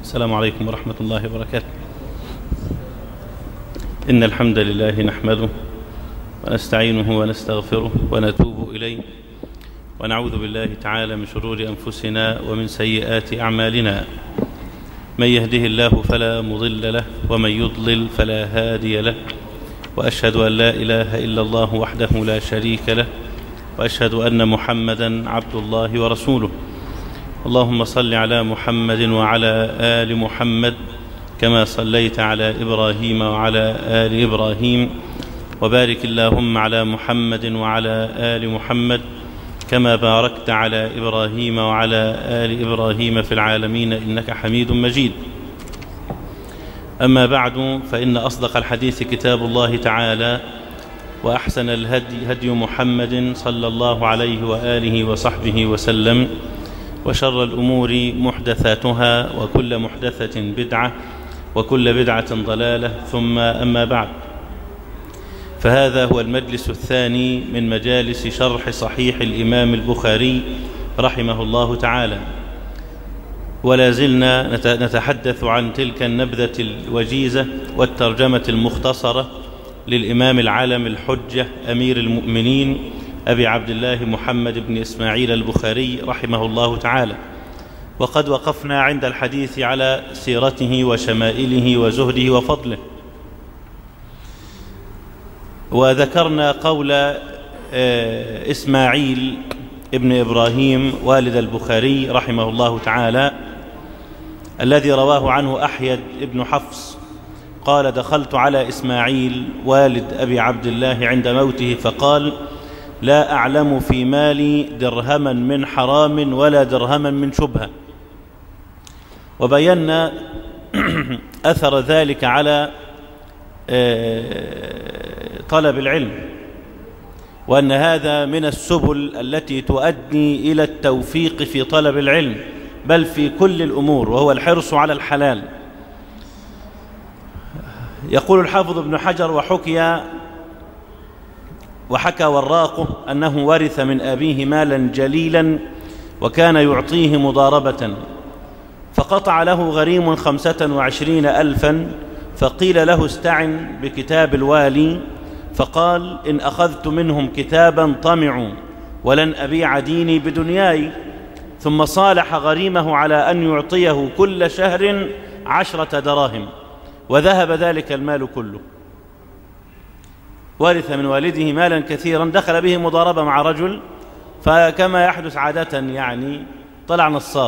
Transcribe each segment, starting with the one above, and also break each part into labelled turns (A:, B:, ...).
A: السلام عليكم ورحمة الله وبركاته إن الحمد لله نحمده ونستعينه ونستغفره ونتوب إليه ونعوذ بالله تعالى من شرور أنفسنا ومن سيئات أعمالنا من يهده الله فلا مضل له ومن يضلل فلا هادي له وأشهد أن لا إله إلا الله وحده لا شريك له وأشهد أن محمدا عبد الله ورسوله اللهم صل على محمد وعلى آل محمد كما صليت على إبراهيم وعلى آل إبراهيم وبارك اللهم على محمد وعلى آل محمد كما باركت على إبراهيم وعلى آل إبراهيم في العالمين إنك حميد مجيد أما بعد فإن أصدق الحديث كتاب الله تعالى وأحسن الهدي هدي محمد صلى الله عليه وآله وصحبه وسلم وشر الأمور محدثاتها وكل محدثة بدعة وكل بدعة ضلالة ثم أما بعد فهذا هو المجلس الثاني من مجالس شرح صحيح الإمام البخاري رحمه الله تعالى ولا زلنا نتحدث عن تلك النبذة الوجيزة والترجمة المختصرة للإمام العالم الحجة أمير المؤمنين أبي عبد الله محمد بن إسماعيل البخاري رحمه الله تعالى وقد وقفنا عند الحديث على سيرته وشمائله وزهده وفضله وذكرنا قول إسماعيل ابن إبراهيم والد البخاري رحمه الله تعالى الذي رواه عنه أحيد ابن حفص قال دخلت على إسماعيل والد أبي عبد الله عند موته فقال لا أعلم في مالي درهما من حرام ولا درهما من شبهة وبينا أثر ذلك على طلب العلم وأن هذا من السبل التي تؤدي إلى التوفيق في طلب العلم بل في كل الأمور وهو الحرص على الحلال يقول الحافظ ابن حجر وحكي وحكى وراقه أنه ورث من أبيه مالا جليلا وكان يعطيه مضاربة فقطع له غريم خمسة وعشرين ألفا فقيل له استعن بكتاب الوالي فقال إن أخذت منهم كتابا طمعوا ولن أبيع ديني بدنياي ثم صالح غريمه على أن يعطيه كل شهر عشرة دراهم وذهب ذلك المال كله ورث من والده مالا كثيرا دخل به مضاربة مع رجل فكما يحدث عادة يعني طلع نصاب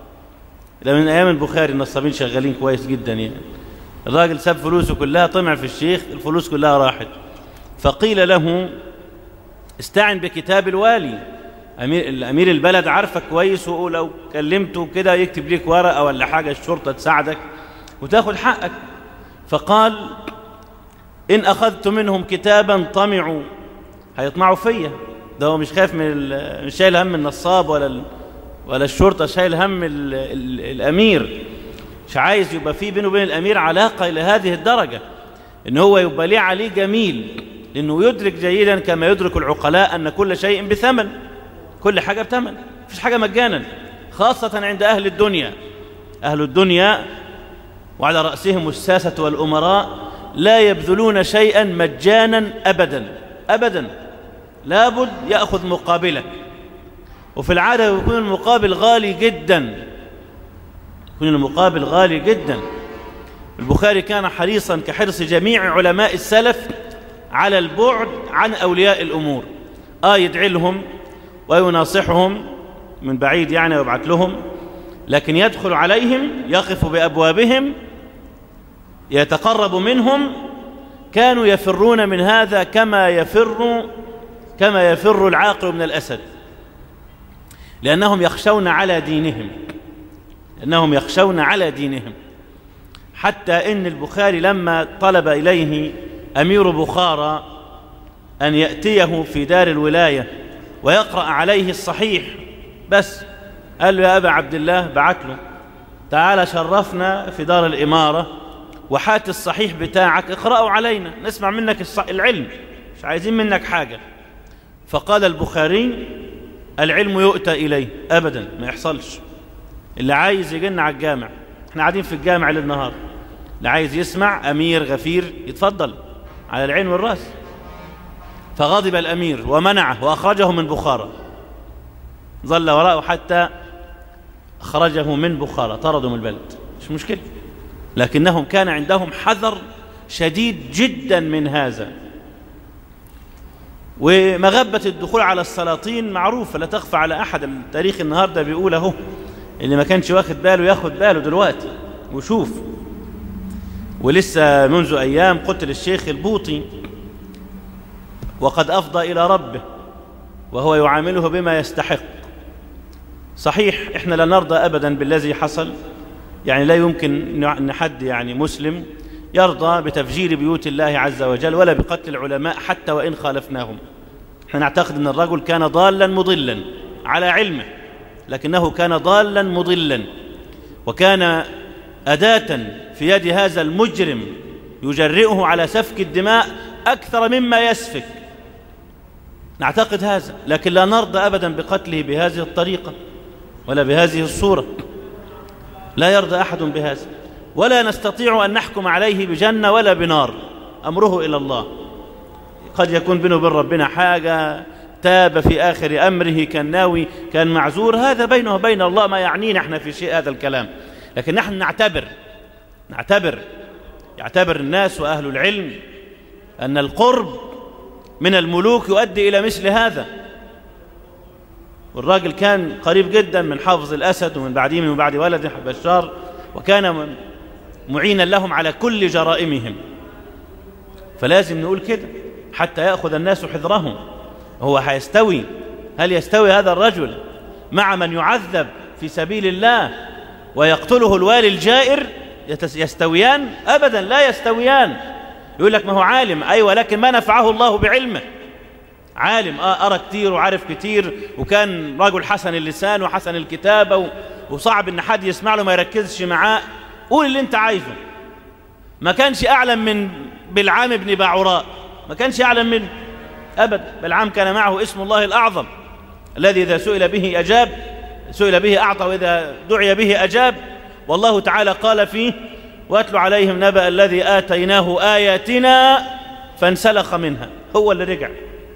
A: من أيام البخاري النصابين شغالين كويس جدا يعني الراجل ساب فلوسه كلها طمع في الشيخ الفلوس كلها راحت فقيل له استعن بكتاب الوالي أمير, أمير البلد عارفك كويس ولو كلمته كده يكتب ليك ورقة ولا حاجة الشرطة تساعدك وتاخد حقك فقال إن أخذت منهم كتابا طمعوا هيطمعوا فيا ده هو مش خايف من مش شايل هم النصاب ولا ال... ولا الشرطة شايل هم ال... ال... الأمير مش عايز يبقى في بينه وبين الأمير علاقة إلى هذه الدرجة إن هو يبقى ليه عليه جميل لأنه يدرك جيدا كما يدرك العقلاء أن كل شيء بثمن كل حاجة بثمن مفيش حاجة مجانا خاصة عند أهل الدنيا أهل الدنيا وعلى رأسهم الساسة والأمراء لا يبذلون شيئا مجانا أبدا أبدا لابد يأخذ مقابله وفي العادة يكون المقابل غالي جدا يكون المقابل غالي جدا البخاري كان حريصا كحرص جميع علماء السلف على البعد عن أولياء الأمور آه يدعي لهم ويناصحهم من بعيد يعني ويبعث لهم لكن يدخل عليهم يقف بأبوابهم يتقرب منهم كانوا يفرون من هذا كما يفر كما يفر العاقل من الأسد لأنهم يخشون على دينهم لأنهم يخشون على دينهم حتى إن البخاري لما طلب إليه أمير بخارى أن يأتيه في دار الولاية ويقرأ عليه الصحيح بس قال له يا أبا عبد الله بعت له تعال شرفنا في دار الإمارة وحات الصحيح بتاعك اقرأه علينا نسمع منك العلم مش عايزين منك حاجة فقال البخاري العلم يؤتى إليه أبدا ما يحصلش اللي عايز يجن على الجامع احنا قاعدين في الجامع للنهار اللي عايز يسمع أمير غفير يتفضل على العين والرأس فغضب الأمير ومنعه وأخرجه من بخارى ظل وراءه حتى خرجه من بخارى طرده من البلد مش مشكلة لكنهم كان عندهم حذر شديد جدا من هذا ومغبة الدخول على السلاطين معروفة لا تخفى على أحد التاريخ النهاردة بيقول اهو اللي ما كانش واخد باله ياخد باله دلوقتي وشوف ولسه منذ أيام قتل الشيخ البوطي وقد أفضى إلى ربه وهو يعامله بما يستحق صحيح إحنا لا نرضى أبدا بالذي حصل يعني لا يمكن أن حد يعني مسلم يرضى بتفجير بيوت الله عز وجل ولا بقتل العلماء حتى وإن خالفناهم احنا نعتقد أن الرجل كان ضالا مضلا على علمه لكنه كان ضالا مضلا وكان أداة في يد هذا المجرم يجرئه على سفك الدماء أكثر مما يسفك نعتقد هذا لكن لا نرضى أبدا بقتله بهذه الطريقة ولا بهذه الصورة لا يرضى أحد بهذا ولا نستطيع أن نحكم عليه بجنة ولا بنار أمره إلى الله قد يكون بينه وبين ربنا حاجة تاب في آخر أمره كان ناوي كان معذور هذا بينه وبين الله ما يعنينا احنا في شيء هذا الكلام لكن نحن نعتبر نعتبر يعتبر الناس وأهل العلم أن القرب من الملوك يؤدي إلى مثل هذا والراجل كان قريب جدا من حافظ الأسد ومن بعده من بعد ولده بشار وكان معينا لهم على كل جرائمهم فلازم نقول كده حتى يأخذ الناس حذرهم هو هيستوي هل يستوي هذا الرجل مع من يعذب في سبيل الله ويقتله الوالي الجائر يستويان أبدا لا يستويان يقول لك ما هو عالم أيوة لكن ما نفعه الله بعلمه عالم آه أرى كتير وعارف كتير وكان رجل حسن اللسان وحسن الكتابة وصعب إن حد يسمع له ما يركزش معاه قول اللي أنت عايزه ما كانش أعلم من بالعام بن باعوراء ما كانش أعلم منه أبدا بلعام كان معه اسم الله الأعظم الذي إذا سئل به أجاب سئل به أعطى وإذا دعي به أجاب والله تعالى قال فيه واتل عليهم نبأ الذي آتيناه آياتنا فانسلخ منها هو اللي رجع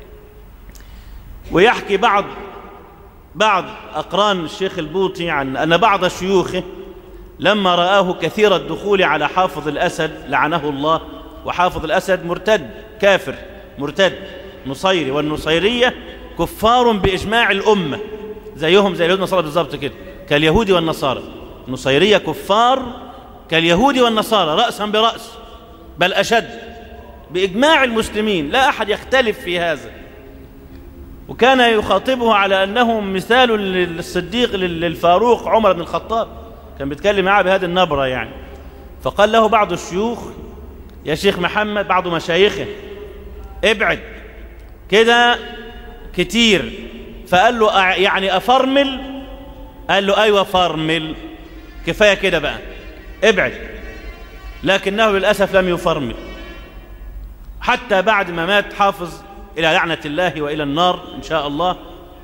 A: ويحكي بعض بعض أقران الشيخ البوطي عن أن بعض شيوخه لما رآه كثير الدخول على حافظ الأسد لعنه الله وحافظ الأسد مرتد كافر مرتد نصيري والنصيرية كفار بإجماع الأمة زيهم زي اليهود والنصارى بالظبط كده كاليهود والنصارى النصيرية كفار كاليهود والنصارى رأسا برأس بل أشد بإجماع المسلمين لا أحد يختلف في هذا وكان يخاطبه على أنه مثال للصديق للفاروق عمر بن الخطاب كان بيتكلم معه بهذه النبرة يعني فقال له بعض الشيوخ يا شيخ محمد بعض مشايخه ابعد كده كتير فقال له يعني أفرمل قال له أيوة فرمل كفاية كده بقى ابعد لكنه للأسف لم يفرمل حتى بعد ما مات حافظ إلى لعنة الله وإلى النار إن شاء الله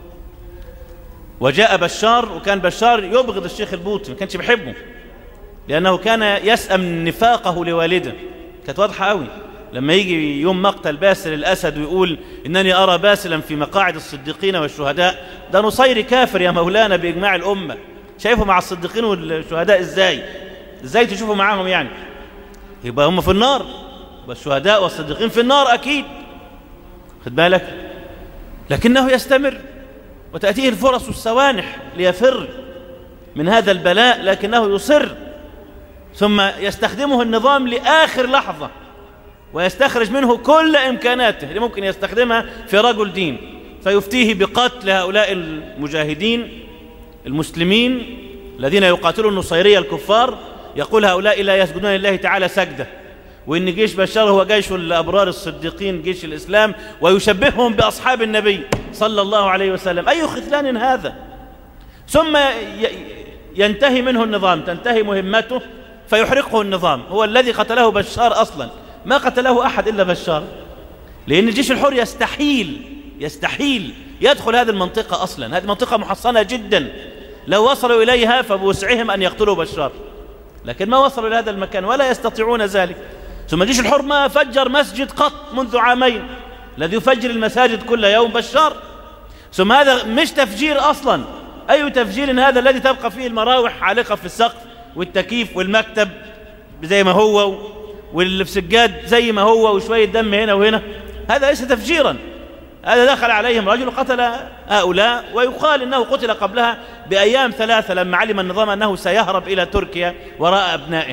A: وجاء بشار وكان بشار يبغض الشيخ البوطي ما كانش بيحبه لأنه كان يسأم نفاقه لوالده كانت واضحة قوي لما يجي يوم مقتل باسل الأسد ويقول إنني أرى باسلا في مقاعد الصديقين والشهداء ده نصير كافر يا مولانا بإجماع الأمة شايفه مع الصديقين والشهداء إزاي إزاي تشوفوا معاهم يعني يبقى هم في النار والشهداء والصديقين في النار أكيد خد بالك لكنه يستمر وتأتيه الفرص والسوانح ليفر من هذا البلاء لكنه يصر ثم يستخدمه النظام لآخر لحظة ويستخرج منه كل إمكاناته اللي ممكن يستخدمها في رجل دين فيفتيه بقتل هؤلاء المجاهدين المسلمين الذين يقاتلون النصيرية الكفار يقول هؤلاء لا يسجدون لله تعالى سجدة وإن جيش بشار هو جيش الأبرار الصديقين جيش الإسلام ويشبههم بأصحاب النبي صلى الله عليه وسلم أي خذلان هذا ثم ينتهي منه النظام تنتهي مهمته فيحرقه النظام هو الذي قتله بشار أصلا ما قتله أحد إلا بشار لأن الجيش الحر يستحيل يستحيل يدخل هذه المنطقة أصلا هذه منطقة محصنة جدا لو وصلوا إليها فبوسعهم أن يقتلوا بشار لكن ما وصلوا إلى هذا المكان ولا يستطيعون ذلك ثم الجيش الحر ما فجر مسجد قط منذ عامين الذي يفجر المساجد كل يوم بشار ثم هذا مش تفجير أصلا أي تفجير هذا الذي تبقى فيه المراوح عالقة في السقف والتكييف والمكتب زي ما هو والسجاد زي ما هو وشوية دم هنا وهنا هذا ليس تفجيرا هذا دخل عليهم رجل قتل هؤلاء ويقال انه قتل قبلها بايام ثلاثه لما علم النظام انه سيهرب الى تركيا وراء ابنائه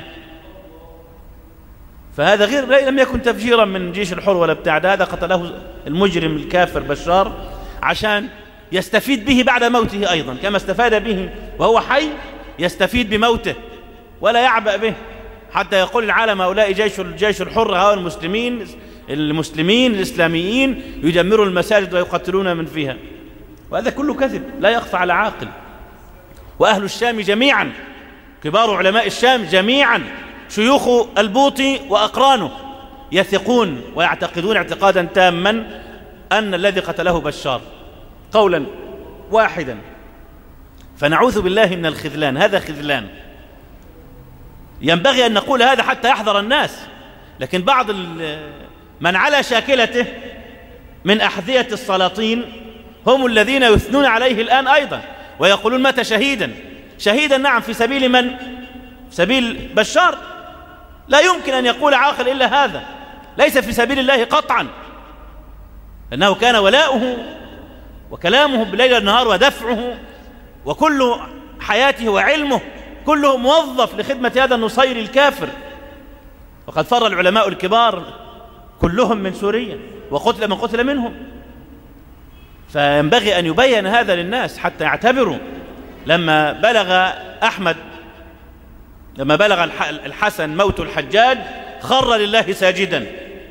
A: فهذا غير لم يكن تفجيرا من جيش الحر ولا بتاع ده هذا قتله المجرم الكافر بشار عشان يستفيد به بعد موته ايضا كما استفاد به وهو حي يستفيد بموته ولا يعبأ به حتى يقول العالم هؤلاء جيش الجيش الحر هؤلاء المسلمين المسلمين الإسلاميين يدمروا المساجد ويقتلون من فيها وهذا كله كذب لا يخفى على عاقل وأهل الشام جميعا كبار علماء الشام جميعا شيوخ البوطي وأقرانه يثقون ويعتقدون اعتقادا تاما أن الذي قتله بشار قولا واحدا فنعوذ بالله من الخذلان هذا خذلان ينبغي أن نقول هذا حتى يحذر الناس لكن بعض من على شاكلته من أحذية السلاطين هم الذين يثنون عليه الآن أيضا ويقولون مات شهيدا شهيدا نعم في سبيل من؟ في سبيل بشار لا يمكن أن يقول عاقل إلا هذا ليس في سبيل الله قطعا أنه كان ولاؤه وكلامه بالليل والنهار ودفعه وكل حياته وعلمه كله موظف لخدمة هذا النصير الكافر وقد فر العلماء الكبار كلهم من سوريا وقتل من قتل منهم فينبغي أن يبين هذا للناس حتى يعتبروا لما بلغ أحمد لما بلغ الحسن موت الحجاج خر لله ساجدا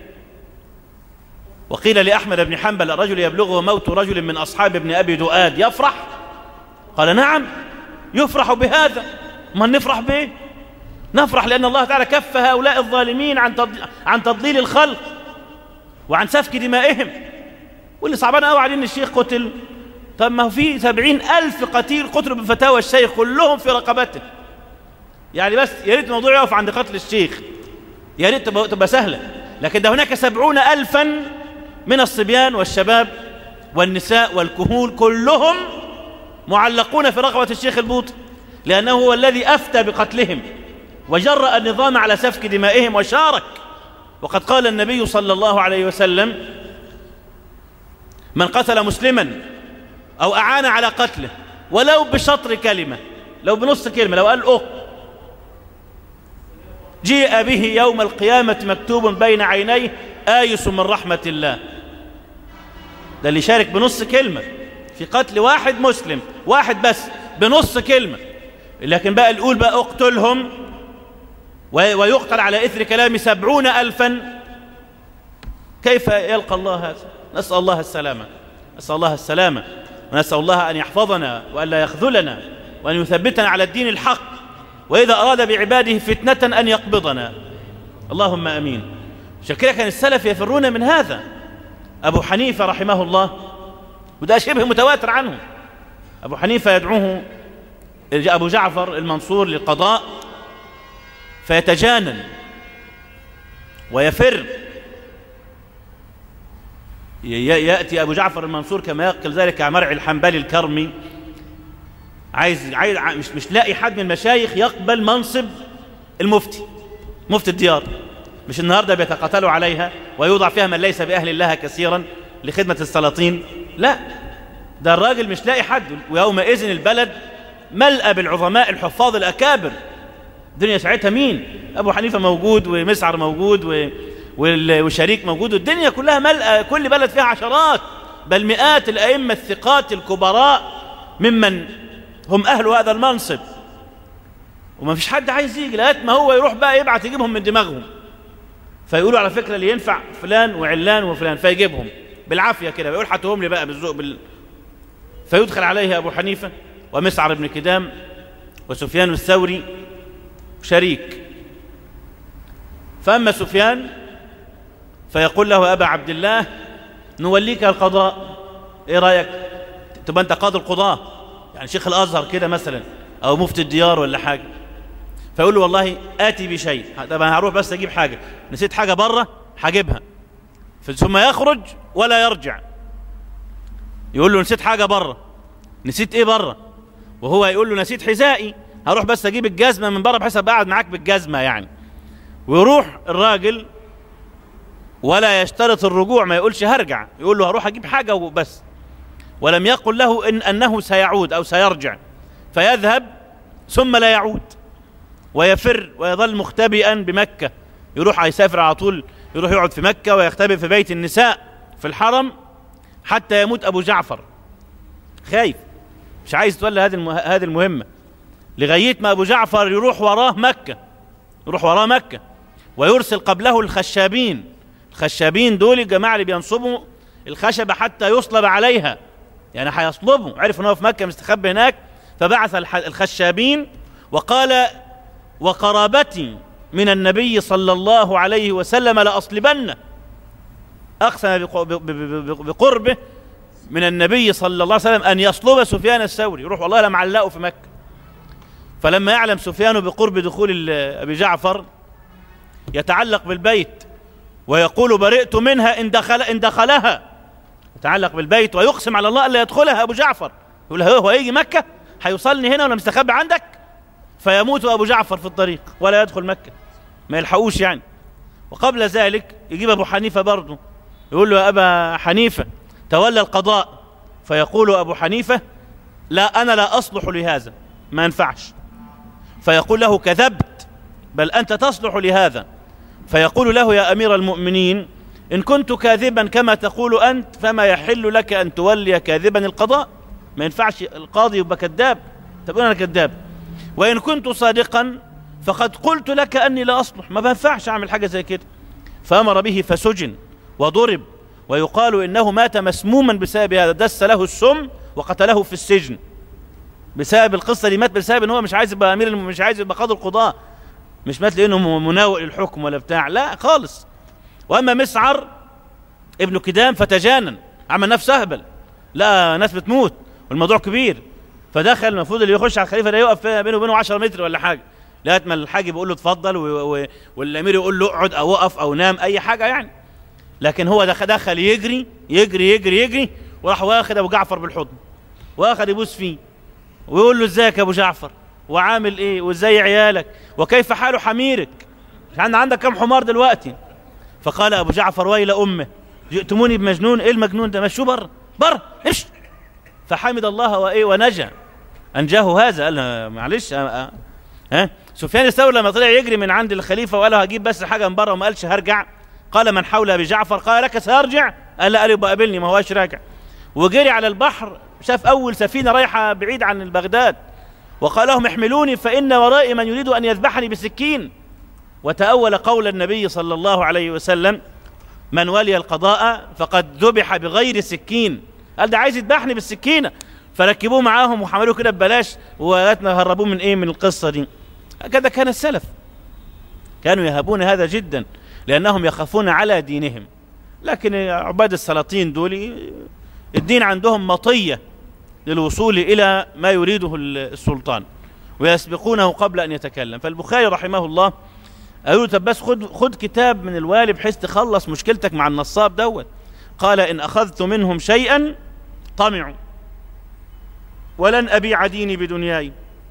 A: وقيل لأحمد بن حنبل الرجل يبلغه موت رجل من أصحاب ابن أبي دؤاد يفرح قال نعم يفرح بهذا ما نفرح به نفرح لأن الله تعالى كف هؤلاء الظالمين عن عن تضليل الخلق وعن سفك دمائهم واللي صعبان قوي عليه ان الشيخ قتل طب ما هو في سبعين ألف قتيل قتلوا بفتاوى الشيخ كلهم في رقبته يعني بس يا ريت الموضوع يقف عند قتل الشيخ يا ريت تبقى, تبقى سهلة لكن ده هناك سبعون ألفا من الصبيان والشباب والنساء والكهول كلهم معلقون في رقبة الشيخ البوطي لأنه هو الذي أفتى بقتلهم وجرأ النظام على سفك دمائهم وشارك وقد قال النبي صلى الله عليه وسلم من قتل مسلما أو أعان على قتله ولو بشطر كلمة لو بنص كلمة لو قال أخ جيء به يوم القيامة مكتوب بين عينيه آيس من رحمة الله ده اللي شارك بنص كلمة في قتل واحد مسلم واحد بس بنص كلمة لكن بقى الأول بقى اقتلهم ويقتل على إثر كلام سبعون ألفا كيف يلقى الله هذا نسأل الله السلامة نسأل الله السلامة ونسأل الله أن يحفظنا وأن لا يخذلنا وأن يثبتنا على الدين الحق وإذا أراد بعباده فتنة أن يقبضنا اللهم أمين شكرا كان السلف يفرون من هذا أبو حنيفة رحمه الله وده شبه متواتر عنه أبو حنيفة يدعوه أبو جعفر المنصور للقضاء فيتجانن ويفر يأتي أبو جعفر المنصور كما يقل ذلك مرعي الحنبلي الكرمي عايز, عايز مش, مش لاقي حد من المشايخ يقبل منصب المفتي مفتي الديار مش النهاردة بيتقاتلوا عليها ويوضع فيها من ليس بأهل الله كثيرا لخدمة السلاطين لا ده الراجل مش لاقي حد ويومئذ البلد ملأ بالعظماء الحفاظ الأكابر الدنيا ساعتها مين أبو حنيفة موجود ومسعر موجود و... وشريك موجود والدنيا كلها ملأ كل بلد فيها عشرات بل مئات الأئمة الثقات الكبراء ممن هم أهل هذا المنصب وما فيش حد عايز يجي لغايه ما هو يروح بقى يبعت يجيبهم من دماغهم فيقولوا على فكرة اللي ينفع فلان وعلان وفلان فيجيبهم بالعافية كده بيقول حتهم لي بقى بالذوق بال... فيدخل عليه أبو حنيفة ومسعر بن كدام وسفيان الثوري شريك فأما سفيان فيقول له أبا عبد الله نوليك القضاء إيه رأيك تبقى أنت قاضي القضاء يعني شيخ الأزهر كده مثلا أو مفتي الديار ولا حاجة فيقول له والله آتي بشيء طب أنا هروح بس أجيب حاجة نسيت حاجة بره هجيبها ثم يخرج ولا يرجع يقول له نسيت حاجة بره نسيت ايه بره وهو يقول له نسيت حذائي هروح بس اجيب الجزمة من بره بحيث ابقى قاعد معاك بالجزمة يعني ويروح الراجل ولا يشترط الرجوع ما يقولش هرجع يقول له هروح اجيب حاجة وبس ولم يقل له إن أنه سيعود أو سيرجع فيذهب ثم لا يعود ويفر ويظل مختبئا بمكة يروح يسافر على طول يروح يقعد في مكة ويختبئ في بيت النساء في الحرم حتى يموت أبو جعفر خايف مش عايز تولى هذه هذه المهمة لغاية ما أبو جعفر يروح وراه مكة يروح وراه مكة ويرسل قبله الخشابين الخشابين دول الجماعة اللي بينصبوا الخشبة حتى يصلب عليها يعني هيصلبه عرف ان هو في مكة مستخبي هناك فبعث الخشابين وقال وقرابتي من النبي صلى الله عليه وسلم لأصلبن أقسم بقربه من النبي صلى الله عليه وسلم أن يصلب سفيان الثوري يروح والله لم علقه في مكة فلما يعلم سفيان بقرب دخول أبي جعفر يتعلق بالبيت ويقول برئت منها إن, دخل إن دخلها يتعلق بالبيت ويقسم على الله ألا يدخلها أبو جعفر يقول هو هيجي مكة هيوصلني هنا ولا مستخبي عندك فيموت أبو جعفر في الطريق ولا يدخل مكة ما يلحقوش يعني وقبل ذلك يجيب أبو حنيفة برضه يقول له يا أبا حنيفة تولى القضاء فيقول أبو حنيفة لا أنا لا أصلح لهذا ما ينفعش فيقول له كذبت بل أنت تصلح لهذا فيقول له يا أمير المؤمنين إن كنت كاذبا كما تقول أنت فما يحل لك أن تولي كاذبا القضاء ما ينفعش القاضي يبقى كذاب تقول أنا كذاب وإن كنت صادقا فقد قلت لك أني لا أصلح ما بنفعش أعمل حاجة زي كده فأمر به فسجن وضرب ويقال إنه مات مسموما بسبب هذا دس له السم وقتله في السجن بسبب القصة دي مات بسبب ان هو مش عايز يبقى امير مش عايز يبقى قاضي القضاء مش مات لانه مناوئ للحكم ولا بتاع لا خالص واما مسعر ابن كدام فتجانن عمل نفسه اهبل لا ناس بتموت والموضوع كبير فدخل المفروض اللي يخش على الخليفه ده يقف بينه وبينه 10 متر ولا حاجه لغايه ما الحاج بيقول له اتفضل والامير يقول له اقعد او وقف او نام اي حاجه يعني لكن هو دخل, دخل يجري يجري يجري يجري وراح واخد ابو جعفر بالحضن واخد يبوس فيه ويقول له ازيك يا ابو جعفر وعامل ايه وازاي عيالك وكيف حال حميرك عندك عندك كم حمار دلوقتي فقال ابو جعفر ويل امه جئتموني بمجنون ايه المجنون ده مشوه بره بره امشي فحمد الله وايه ونجا انجاه هذا قال معلش ها سفيان الثوري لما طلع يجري من عند الخليفه وقال له هجيب بس حاجه من بره وما قالش هرجع قال من حول ابي جعفر قال لك سارجع قال لا قال يبقى قابلني ما هواش راجع وجري على البحر شاف اول سفينه رايحه بعيد عن بغداد وقال لهم احملوني فان ورائي من يريد ان يذبحني بسكين وتأول قول النبي صلى الله عليه وسلم من ولي القضاء فقد ذبح بغير سكين قال ده عايز يذبحني بالسكينه فركبوه معاهم وحملوه كده ببلاش ولغايه هربوه من ايه من القصه دي هكذا كان السلف كانوا يهابون هذا جدا لانهم يخافون على دينهم لكن عباد السلاطين دول الدين عندهم مطيه للوصول الى ما يريده السلطان ويسبقونه قبل ان يتكلم فالبخاري رحمه الله قالوا طب بس خد خد كتاب من الوالي بحيث تخلص مشكلتك مع النصاب دوت قال ان اخذت منهم شيئا طمعوا ولن ابيع ديني بدنياي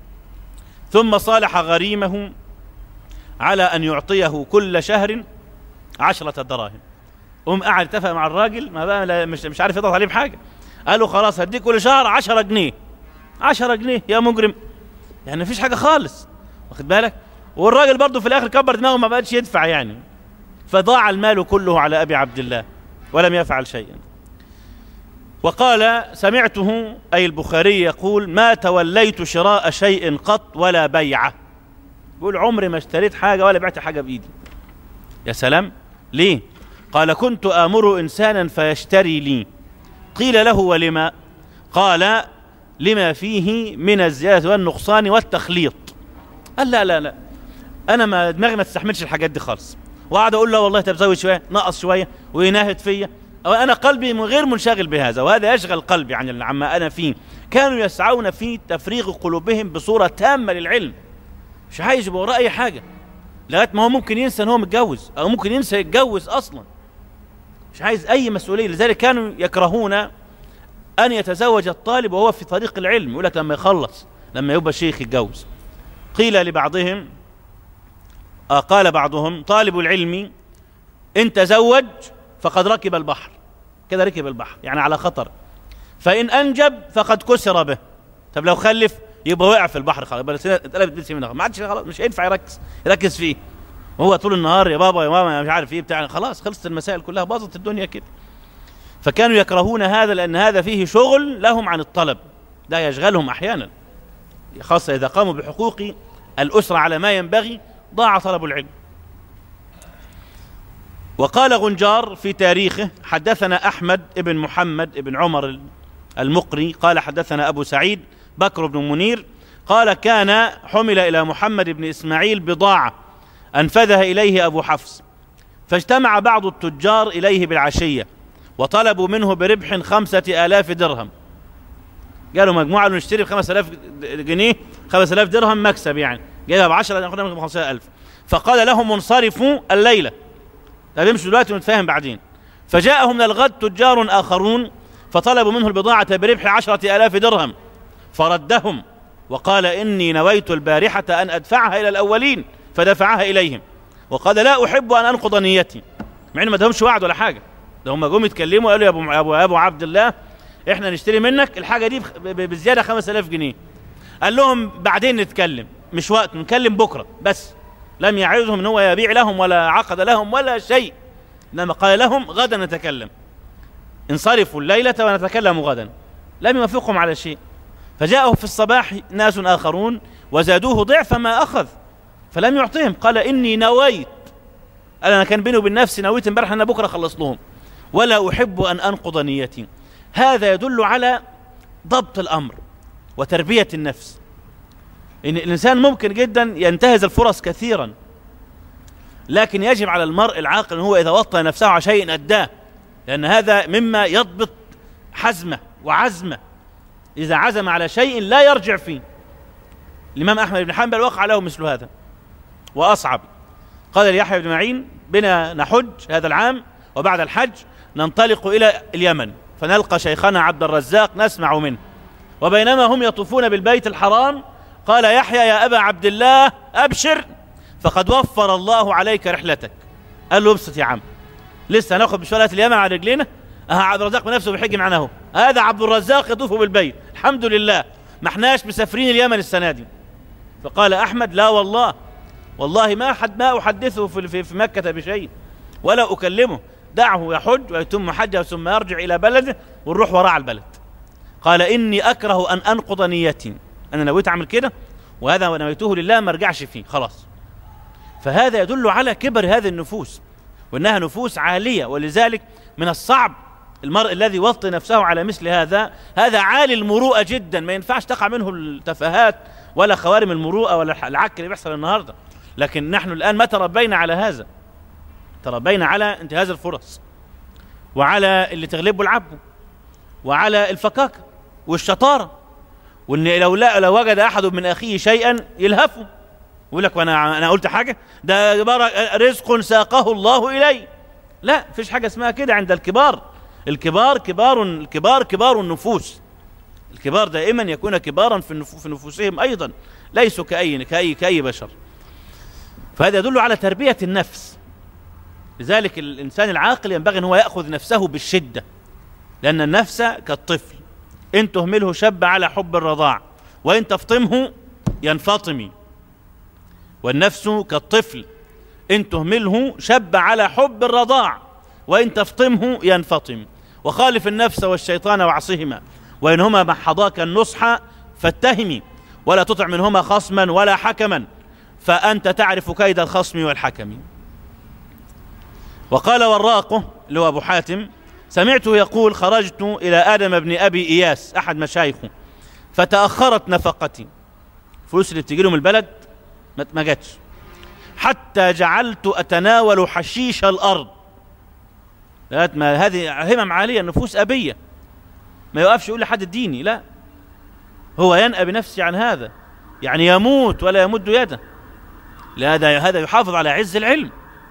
A: ثم صالح غريمه على ان يعطيه كل شهر عشرة دراهم قوم قاعد اتفق مع الراجل ما بقى مش مش عارف يضغط عليه بحاجه قال له خلاص هديك كل شهر 10 جنيه 10 جنيه يا مجرم يعني مفيش حاجه خالص واخد بالك والراجل برضه في الاخر كبر دماغه ما بقاش يدفع يعني فضاع المال كله على ابي عبد الله ولم يفعل شيئا وقال سمعته اي البخاري يقول ما توليت شراء شيء قط ولا بيعه يقول عمري ما اشتريت حاجه ولا بعت حاجه بايدي يا سلام ليه قال كنت امر انسانا فيشتري لي قيل له ولما قال لما فيه من الزياده والنقصان والتخليط قال لا لا لا انا ما دماغي ما تستحملش الحاجات دي خالص وقعد اقول له والله طب زود شويه نقص شويه ويناهد فيا أو انا قلبي غير منشغل بهذا وهذا يشغل قلبي عن عما انا فيه كانوا يسعون في تفريغ قلوبهم بصوره تامه للعلم مش عايز يبقى وراه اي حاجه لغايه ما هو ممكن ينسى ان هو متجوز او ممكن ينسى يتجوز اصلا مش عايز اي مسؤوليه لذلك كانوا يكرهون ان يتزوج الطالب وهو في طريق العلم يقول لك لما يخلص لما يبقى شيخ يتجوز قيل لبعضهم آه قال بعضهم طالب العلم ان تزوج فقد ركب البحر كده ركب البحر يعني على خطر فان انجب فقد كسر به طب لو خلف يبقى وقع في البحر خلاص يبقى اتقلبت بنت منها ما عادش خلاص مش هينفع يركز يركز فيه وهو طول النهار يا بابا يا ماما مش عارف ايه بتاع خلاص خلصت المسائل كلها باظت الدنيا كده فكانوا يكرهون هذا لان هذا فيه شغل لهم عن الطلب ده يشغلهم احيانا خاصه اذا قاموا بحقوق الاسره على ما ينبغي ضاع طلب العلم وقال غنجار في تاريخه حدثنا احمد ابن محمد ابن عمر المقري قال حدثنا ابو سعيد بكر بن منير قال كان حمل الى محمد بن اسماعيل بضاعه انفذها اليه ابو حفص فاجتمع بعض التجار اليه بالعشيه وطلبوا منه بربح خمسة آلاف درهم قالوا مجموعة نشتري بخمسة آلاف جنيه خمسة آلاف درهم مكسب يعني جايبها بعشرة ناخدها من خمسة آلاف فقال لهم انصرفوا الليلة طب امشوا دلوقتي ونتفاهم بعدين فجاءهم من الغد تجار آخرون فطلبوا منه البضاعة بربح عشرة آلاف درهم فردهم وقال إني نويت البارحة أن أدفعها إلى الأولين فدفعها إليهم وقال لا أحب أن أنقض نيتي مع إن ما دهمش وعد ولا حاجة ده هم جم يتكلموا قالوا يا ابو يا ابو, يا أبو عبد الله احنا نشتري منك الحاجه دي بزياده 5000 جنيه قال لهم بعدين نتكلم مش وقت نتكلم بكره بس لم يعظهم ان هو يبيع لهم ولا عقد لهم ولا شيء انما قال لهم غدا نتكلم انصرفوا الليله ونتكلم غدا لم يوافقهم على شيء فجاءه في الصباح ناس اخرون وزادوه ضعف ما اخذ فلم يعطيهم قال اني نويت قال انا كان بيني وبين نفسي نويت امبارح ان بكره اخلص لهم ولا احب ان انقض نيتي هذا يدل على ضبط الامر وتربيه النفس ان الانسان ممكن جدا ينتهز الفرص كثيرا لكن يجب على المرء العاقل ان هو اذا وطى نفسه على شيء اداه لان هذا مما يضبط حزمه وعزمه اذا عزم على شيء لا يرجع فيه الامام احمد بن حنبل وقع له مثل هذا واصعب قال ليحيى بن معين بنا نحج هذا العام وبعد الحج ننطلق الى اليمن فنلقى شيخنا عبد الرزاق نسمع منه وبينما هم يطوفون بالبيت الحرام قال يحيى يا ابا عبد الله ابشر فقد وفر الله عليك رحلتك قال له ابسط يا عم لسه هناخد مشوارات اليمن على رجلينا اه عبد الرزاق بنفسه بيحج معنا اهو هذا عبد الرزاق يطوف بالبيت الحمد لله ما احناش مسافرين اليمن السنه دي فقال احمد لا والله والله ما حد ما احدثه في في مكه بشيء ولا اكلمه دعه يحج ويتم حجه ثم يرجع الى بلده ونروح وراء البلد قال اني اكره ان انقض نيتي انا نويت اعمل كده وهذا ونويته لله ما ارجعش فيه خلاص فهذا يدل على كبر هذه النفوس وانها نفوس عاليه ولذلك من الصعب المرء الذي يوطي نفسه على مثل هذا هذا عالي المروءه جدا ما ينفعش تقع منه التفاهات ولا خوارم المروءه ولا العك اللي بيحصل النهارده لكن نحن الان ما تربينا على هذا تربينا على انتهاز الفرص وعلى اللي تغلبه العبه وعلى الفكاكه والشطاره وان لو لا لو وجد احد من اخيه شيئا يلهفه يقول لك وانا انا قلت حاجه ده رزق ساقه الله الي لا فيش حاجه اسمها كده عند الكبار الكبار كبار الكبار كبار النفوس الكبار دائما يكون كبارا في, في نفوسهم ايضا ليسوا كاي كاي كاي بشر فهذا يدل على تربيه النفس لذلك الإنسان العاقل ينبغي أن هو يأخذ نفسه بالشدة لأن النفس كالطفل إن تهمله شب على حب الرضاع وإن تفطمه ينفطم والنفس كالطفل إن تهمله شب على حب الرضاع وإن تفطمه ينفطم وخالف النفس والشيطان وعصهما وإنهما محضاك النصح فاتهمي ولا تطع منهما خصما ولا حكما فأنت تعرف كيد الخصم والحكم وقال وراقه اللي هو أبو حاتم سمعته يقول خرجت إلى آدم بن أبي إياس أحد مشايخه فتأخرت نفقتي فلوس اللي بتجي من البلد ما جاتش حتى جعلت أتناول حشيش الأرض ما هذه همم عالية نفوس أبية ما يوقفش يقول لحد اديني لا هو ينأى بنفسه عن هذا يعني يموت ولا يمد يده هذا هذا يحافظ على عز العلم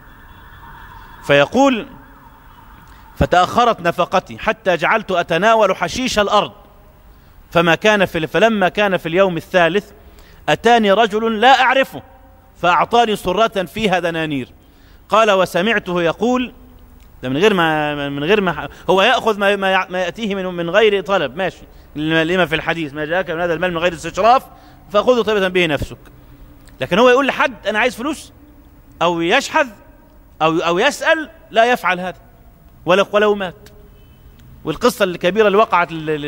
A: فيقول فتأخرت نفقتي حتى جعلت أتناول حشيش الأرض فما كان في فلما كان في اليوم الثالث أتاني رجل لا أعرفه فأعطاني صرة فيها دنانير قال وسمعته يقول ده من غير ما من غير ما هو ياخذ ما ما, ما ياتيه من من غير طلب ماشي لما في الحديث ما جاءك من هذا المال من غير استشراف فخذه طيبة به نفسك لكن هو يقول لحد انا عايز فلوس او يشحذ او او يسال لا يفعل هذا ولو ولو مات والقصه الكبيره اللي وقعت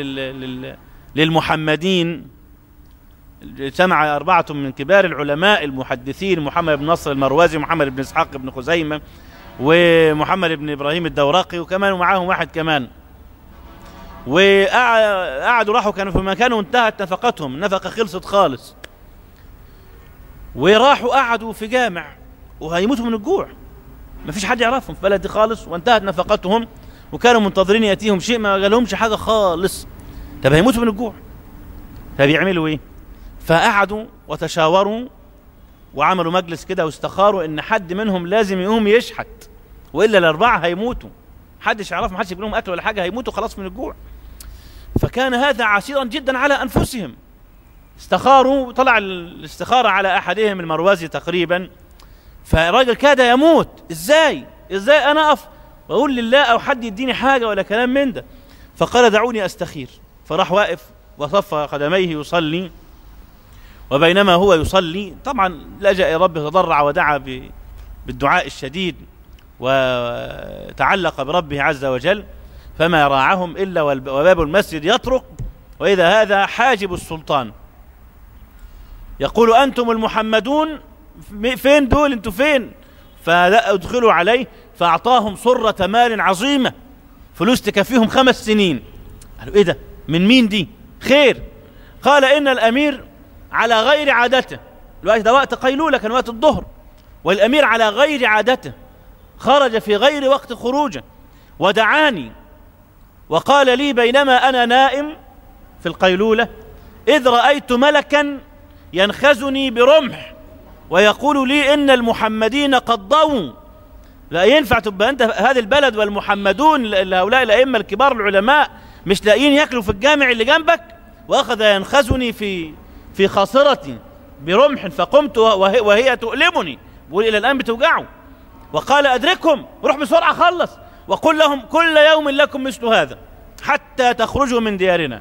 A: للمحمدين سمع أربعة من كبار العلماء المحدثين محمد بن نصر المروزي ومحمد بن إسحاق بن خزيمة ومحمد بن إبراهيم الدورقي وكمان ومعاهم واحد كمان وقعدوا راحوا كانوا في مكان وانتهت نفقتهم النفقة خلصت خالص وراحوا قعدوا في جامع وهيموتوا من الجوع ما فيش حد يعرفهم في بلدي خالص وانتهت نفقتهم وكانوا منتظرين ياتيهم شيء ما قالهمش حاجه خالص طب هيموتوا من الجوع فبيعملوا ايه فقعدوا وتشاوروا وعملوا مجلس كده واستخاروا ان حد منهم لازم يقوم يشحت والا الاربعه هيموتوا محدش يعرفهم محدش يجيب لهم اكل ولا حاجه هيموتوا خلاص من الجوع فكان هذا عسيرا جدا على انفسهم استخاروا طلع الاستخاره على احدهم المروزي تقريبا فالراجل كاد يموت ازاي ازاي انا اقف واقول لله او حد يديني حاجه ولا كلام من ده فقال دعوني استخير فراح واقف وصف قدميه يصلي وبينما هو يصلي طبعا لجأ إلى ربه تضرع ودعا بالدعاء الشديد وتعلق بربه عز وجل فما راعهم إلا وباب المسجد يطرق وإذا هذا حاجب السلطان يقول أنتم المحمدون فين دول انتوا فين فادخلوا عليه فأعطاهم صرة مال عظيمة فلوس تكفيهم خمس سنين قالوا ايه ده من مين دي خير قال ان الامير على غير عادته الوقت ده وقت قيلولة كان وقت الظهر والأمير على غير عادته خرج في غير وقت خروجه ودعاني وقال لي بينما أنا نائم في القيلولة إذ رأيت ملكا ينخزني برمح ويقول لي إن المحمدين قد ضووا لا ينفع تبقى أنت هذه البلد والمحمدون هؤلاء الأئمة الكبار العلماء مش لاقيين ياكلوا في الجامع اللي جنبك وأخذ ينخزني في في خاصرة برمح فقمت وهي, وهي تؤلمني بقول إلى الآن بتوجعه وقال أدركهم روح بسرعة خلص وقل لهم كل يوم لكم مثل هذا حتى تخرجوا من ديارنا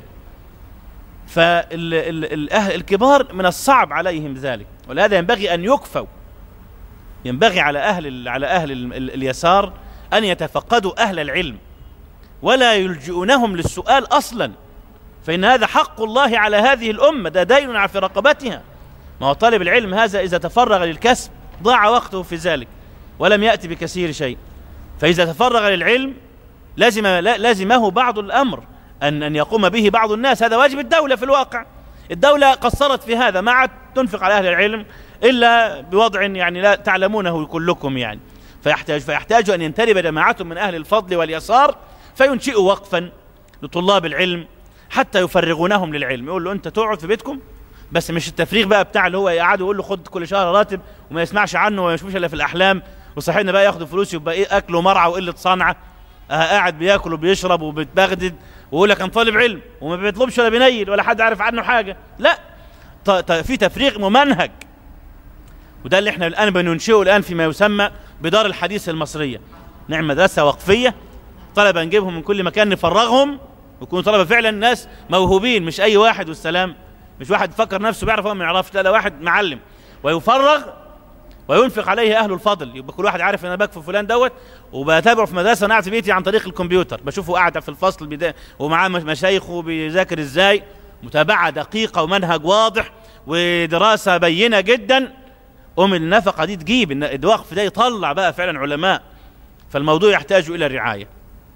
A: فالكبار من الصعب عليهم ذلك ولهذا ينبغي أن يكفوا ينبغي على أهل على أهل اليسار أن يتفقدوا أهل العلم ولا يلجئونهم للسؤال أصلا فإن هذا حق الله على هذه الأمة ده دين في رقبتها ما هو طالب العلم هذا إذا تفرغ للكسب ضاع وقته في ذلك ولم يأتي بكثير شيء فإذا تفرغ للعلم لازم لازمه بعض الأمر أن أن يقوم به بعض الناس هذا واجب الدولة في الواقع الدولة قصرت في هذا ما عاد تنفق على أهل العلم إلا بوضع يعني لا تعلمونه كلكم يعني فيحتاج فيحتاج أن ينترب جماعة من أهل الفضل واليسار فينشئوا وقفا لطلاب العلم حتى يفرغونهم للعلم يقول له انت تقعد في بيتكم بس مش التفريغ بقى بتاع اللي هو يقعد يقول له خد كل شهر راتب وما يسمعش عنه وما يشوفش الا في الاحلام وصاحبنا بقى ياخد فلوس يبقى ايه اكل ومرعى وقله صنعه آه قاعد بياكل وبيشرب وبيتبغدد ويقول لك انا طالب علم وما بيطلبش ولا بينيل ولا حد عارف عنه حاجه لا في تفريغ ممنهج وده اللي احنا الان بننشئه الان فيما يسمى بدار الحديث المصريه نعمل مدرسه وقفيه طلبه نجيبهم من كل مكان نفرغهم ويكونوا طلبه فعلا ناس موهوبين مش اي واحد والسلام مش واحد فكر نفسه بيعرف هو ما يعرفش لا ده واحد معلم ويفرغ وينفق عليه اهل الفضل يبقى كل واحد عارف ان انا بكفي فلان دوت وبتابعه في مدرسه انا قاعد في بيتي عن طريق الكمبيوتر بشوفه قاعد في الفصل بدا ومعاه مشايخه بيذاكر ازاي متابعه دقيقه ومنهج واضح ودراسه بينه جدا قوم النفقه دي تجيب الوقف ده يطلع بقى فعلا علماء فالموضوع يحتاج الى الرعايه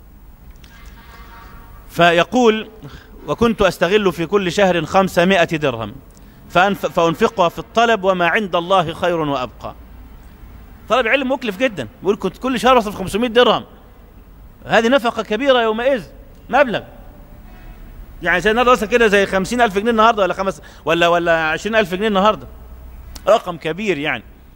A: فيقول وكنت أستغل في كل شهر خمسمائة درهم فأنفقها في الطلب وما عند الله خير وأبقى طلب علم مكلف جدا بيقول كنت كل شهر أصرف 500 درهم هذه نفقة كبيرة يومئذ مبلغ يعني زي النهارده كده زي 50000 جنيه النهارده ولا خمس ولا ولا 20000 جنيه النهارده رقم كبير يعني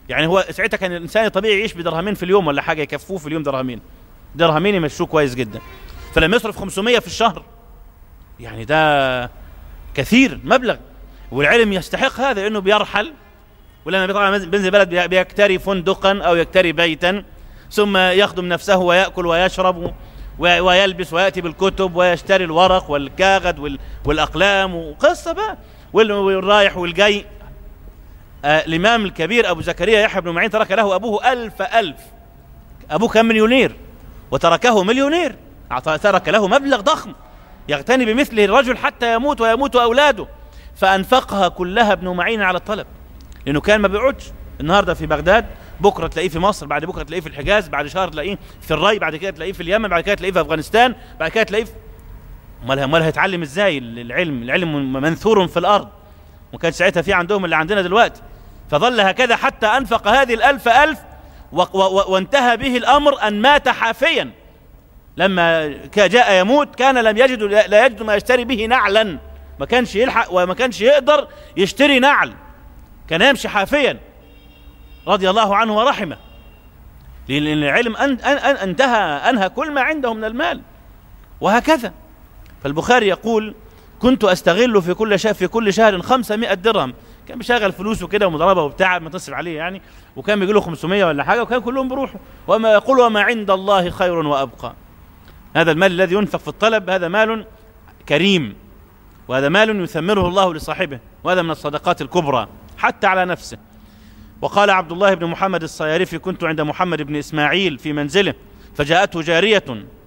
A: يعني هو ساعتها كان الانسان طبيعي يعيش بدرهمين في اليوم ولا حاجه يكفوه في اليوم درهمين درهمين يمشوه كويس جدا فلما يصرف 500 في الشهر يعني ده كثير مبلغ والعلم يستحق هذا لانه بيرحل ولما طبعا بينزل بلد بيكتري فندقا او يكتري بيتا ثم يخدم نفسه وياكل ويشرب ويلبس وياتي بالكتب ويشتري الورق والكاغد والاقلام وقصه بقى والرايح والجاي آه الامام الكبير ابو زكريا يحيى بن معين ترك له ابوه الف الف ابوه كان مليونير وتركه مليونير ترك له مبلغ ضخم يغتني بمثله الرجل حتى يموت ويموت اولاده فانفقها كلها ابن معين على الطلب لانه كان ما بيقعدش النهارده في بغداد بكره تلاقيه في مصر بعد بكره تلاقيه في الحجاز بعد شهر تلاقيه في الري بعد كده تلاقيه في اليمن بعد كده تلاقيه في افغانستان بعد كده تلاقيه في امال امال هيتعلم ازاي العلم العلم منثور في الارض وكان ساعتها في عندهم اللي عندنا دلوقتي فظل هكذا حتى انفق هذه الالف الف وانتهى به الامر ان مات حافيا لما جاء يموت كان لم يجد لا يجد ما يشتري به نعلا ما كانش يلحق وما كانش يقدر يشتري نعل كان يمشي حافيا رضي الله عنه ورحمه لأن العلم أن أن انتهى أنهى كل ما عنده من المال وهكذا فالبخاري يقول كنت أستغل في كل شهر في كل شهر 500 درهم كان بيشغل فلوسه كده ومضربه وبتاع ما تصرف عليه يعني وكان بيجي له 500 ولا حاجه وكان كلهم بيروحوا وما يقول وما عند الله خير وابقى هذا المال الذي ينفق في الطلب هذا مال كريم وهذا مال يثمره الله لصاحبه وهذا من الصدقات الكبرى حتى على نفسه وقال عبد الله بن محمد الصيارفي كنت عند محمد بن إسماعيل في منزله فجاءته جارية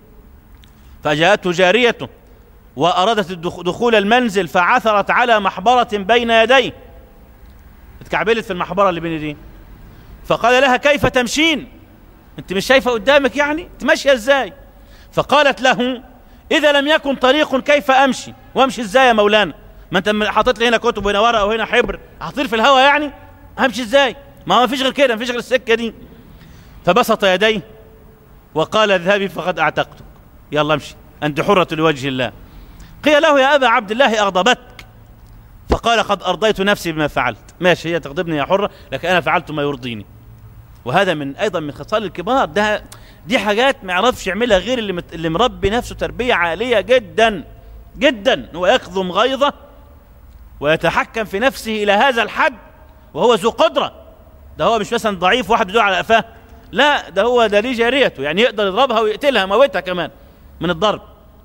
A: فجاءته جارية وأرادت دخول المنزل فعثرت على محبرة بين يديه اتكعبلت في المحبرة اللي بين يديه فقال لها كيف تمشين انت مش شايفة قدامك يعني تمشي ازاي فقالت له إذا لم يكن طريق كيف أمشي وأمشي إزاي يا مولانا ما أنت حاطط لي هنا كتب وهنا ورقة وهنا حبر هطير في الهواء يعني همشي إزاي ما ما فيش غير كده ما فيش غير السكة دي فبسط يديه وقال اذهبي فقد أعتقتك يلا امشي أنت حرة لوجه الله قيل له يا أبا عبد الله أغضبتك فقال قد أرضيت نفسي بما فعلت ماشي هي تغضبني يا حرة لكن أنا فعلت ما يرضيني وهذا من أيضا من خصال الكبار ده دي حاجات ما يعرفش يعملها غير اللي, مت... اللي مربي نفسه تربية عالية جدا جدا هو يكظم غيظه ويتحكم في نفسه إلى هذا الحد وهو ذو قدرة ده هو مش مثلا ضعيف واحد بيدور على قفاه لا ده هو ده ليه جاريته يعني يقدر يضربها ويقتلها موتها كمان من الضرب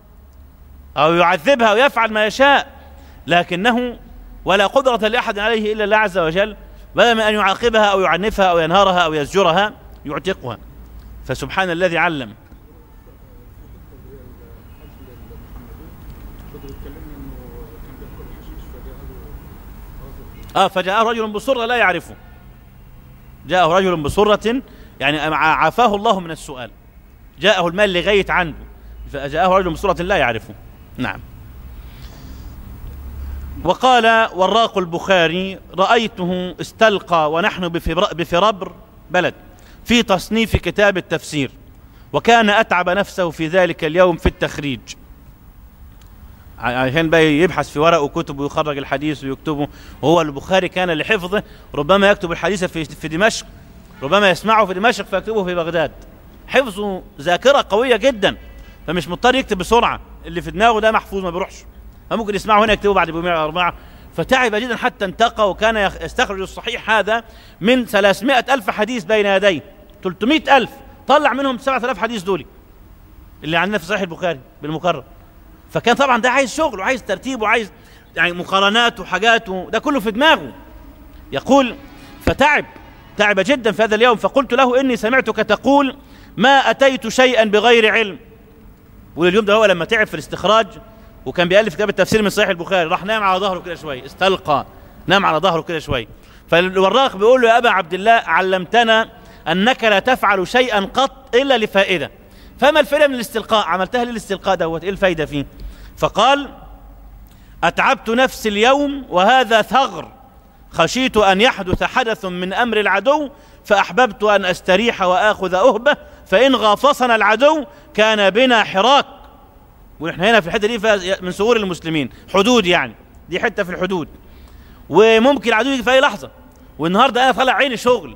A: أو يعذبها ويفعل ما يشاء لكنه ولا قدرة لأحد عليه إلا الله عز وجل بدل من أن يعاقبها أو يعنفها أو ينهارها أو يزجرها يعتقها فسبحان الذي علم اه فجاءه رجل بصرة لا يعرفه جاءه رجل بصرة يعني عافاه الله من السؤال جاءه المال لغاية عنده فجاءه رجل بصرة لا يعرفه نعم وقال وراق البخاري رأيته استلقى ونحن بفربر بلد في تصنيف كتاب التفسير وكان أتعب نفسه في ذلك اليوم في التخريج عشان بقى يبحث في ورق وكتب ويخرج الحديث ويكتبه وهو البخاري كان لحفظه ربما يكتب الحديث في في دمشق ربما يسمعه في دمشق فيكتبه في بغداد حفظه ذاكره قويه جدا فمش مضطر يكتب بسرعه اللي في دماغه ده محفوظ ما بيروحش فممكن يسمعه هنا يكتبه بعد يومين اربعه فتعب جدا حتى انتقى وكان يستخرج الصحيح هذا من 300 ألف حديث بين يديه 300 ألف طلع منهم 7000 حديث دولي اللي عندنا في صحيح البخاري بالمكرر فكان طبعا ده عايز شغل وعايز ترتيب وعايز يعني مقارنات وحاجات ده كله في دماغه يقول فتعب تعب جدا في هذا اليوم فقلت له إني سمعتك تقول ما أتيت شيئا بغير علم واليوم ده هو لما تعب في الاستخراج وكان بيألف كتاب التفسير من صحيح البخاري راح نام على ظهره كده شويه استلقى نام على ظهره كده شويه فالوراق بيقول له يا ابا عبد الله علمتنا انك لا تفعل شيئا قط الا لفائده فما الفائده من الاستلقاء عملتها للاستلقاء دوت ايه الفايده فيه فقال اتعبت نفسي اليوم وهذا ثغر خشيت ان يحدث حدث من امر العدو فاحببت ان استريح واخذ اهبه فان غافصنا العدو كان بنا حراك ونحن هنا في الحته دي من ثغور المسلمين حدود يعني دي حته في الحدود وممكن العدو يجي في اي لحظه والنهارده انا طالع عيني شغل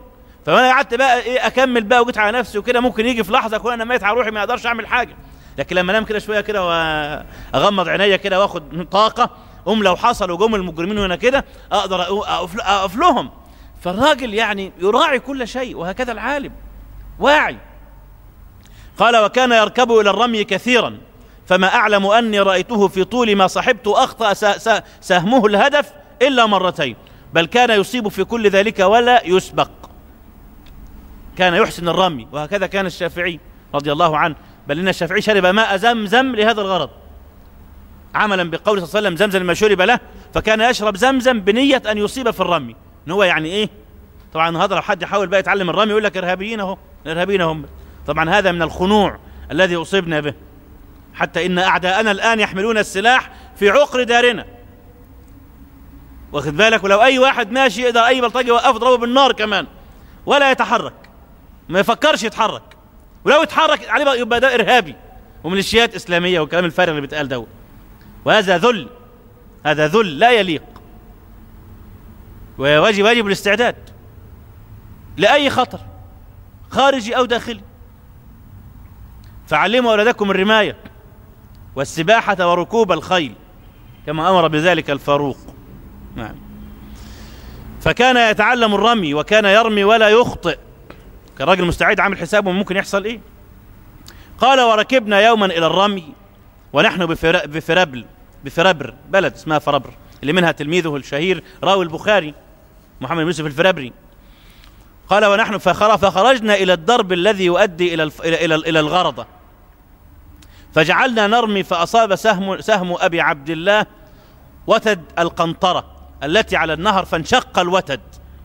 A: فانا قعدت بقى ايه اكمل بقى وجيت على نفسي وكده ممكن يجي في لحظه اكون انا ميت على روحي ما اقدرش اعمل حاجه لكن لما انام كده شويه كده واغمض عينيا كده واخد طاقه ام لو حصل وجم المجرمين هنا كده اقدر أقف, اقف لهم فالراجل يعني يراعي كل شيء وهكذا العالم واعي قال وكان يركب الى الرمي كثيرا فما اعلم اني رايته في طول ما صحبت اخطا سهمه الهدف الا مرتين بل كان يصيب في كل ذلك ولا يسبق كان يحسن الرمي وهكذا كان الشافعي رضي الله عنه بل ان الشافعي شرب ماء زمزم لهذا الغرض عملا بقول صلى الله عليه وسلم زمزم ما شرب له فكان يشرب زمزم بنيه ان يصيب في الرمي ان هو يعني ايه طبعا هذا لو حد يحاول بقى يتعلم الرمي يقول لك ارهابيين اهو الارهابيين هم طبعا هذا من الخنوع الذي اصبنا به حتى ان اعداءنا الان يحملون السلاح في عقر دارنا واخد بالك ولو اي واحد ماشي يقدر اي بلطجي يوقفه يضربه بالنار كمان ولا يتحرك ما يفكرش يتحرك ولو يتحرك عليه يبقى ده ارهابي وميليشيات اسلاميه والكلام الفارغ اللي بيتقال دوت وهذا ذل هذا ذل لا يليق ويجب واجب الاستعداد لأي خطر خارجي أو داخلي فعلموا أولادكم الرماية والسباحة وركوب الخيل كما أمر بذلك الفاروق نعم فكان يتعلم الرمي وكان يرمي ولا يخطئ كان راجل مستعد عامل حسابه ممكن يحصل ايه قال وركبنا يوما الى الرمي ونحن بفرابل بفرابر بلد اسمها فرابر اللي منها تلميذه الشهير راوي البخاري محمد بن يوسف الفرابري قال ونحن فخرجنا الى الدرب الذي يؤدي الى الى الى الغرضه فجعلنا نرمي فاصاب سهم سهم ابي عبد الله وتد القنطره التي على النهر فانشق الوتد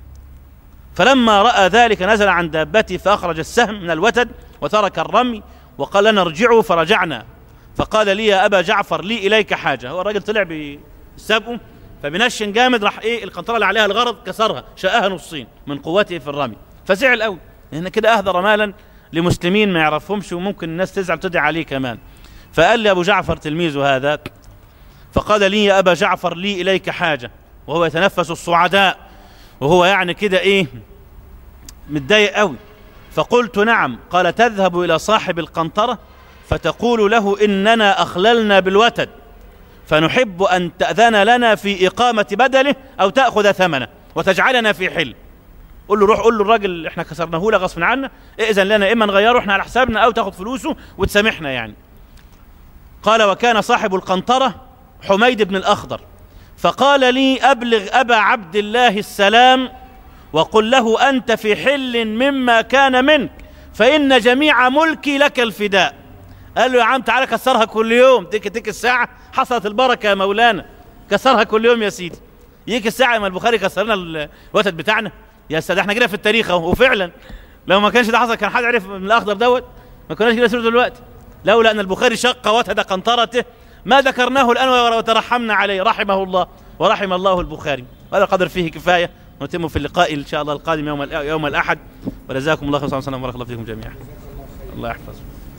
A: فلما راى ذلك نزل عن دابته فاخرج السهم من الوتد وترك الرمي وقال لنا ارجعوا فرجعنا فقال لي يا ابا جعفر لي اليك حاجه هو الراجل طلع بسبقه فبنشن جامد راح ايه القنطره اللي عليها الغرض كسرها شقها نصين من قوته في الرمي فزعل قوي هنا كده اهدر مالا لمسلمين ما يعرفهمش وممكن الناس تزعل تدعي عليه كمان فقال لي ابو جعفر تلميذه هذا فقال لي يا ابا جعفر لي اليك حاجه وهو يتنفس الصعداء وهو يعني كده ايه متضايق قوي فقلت نعم قال تذهب الى صاحب القنطره فتقول له اننا اخللنا بالوتد فنحب ان تاذن لنا في اقامه بدله او تاخذ ثمنه وتجعلنا في حل قول له روح قول له الراجل احنا كسرناه لك غصب عنا ائذن لنا اما نغيره احنا على حسابنا او تاخذ فلوسه وتسامحنا يعني قال وكان صاحب القنطره حميد بن الاخضر فقال لي ابلغ ابا عبد الله السلام وقل له انت في حل مما كان منك فان جميع ملكي لك الفداء قال له يا عم تعالى كسرها كل يوم تيك تيك الساعه حصلت البركه يا مولانا كسرها كل يوم يا سيدي يجي الساعه ما البخاري كسر لنا الوتد بتاعنا يا استاذ احنا كده في التاريخ اهو وفعلا لو ما كانش ده حصل كان حد عرف من الاخضر دوت ما كناش كده سيره دلوقتي لولا ان البخاري شق وتد قنطرته ما ذكرناه الان وترحمنا عليه رحمه الله ورحم الله البخاري وهذا القدر فيه كفايه نتم في اللقاء ان شاء الله القادم يوم يوم الاحد وجزاكم الله خيرا وبارك الله فيكم جميعا الله يحفظكم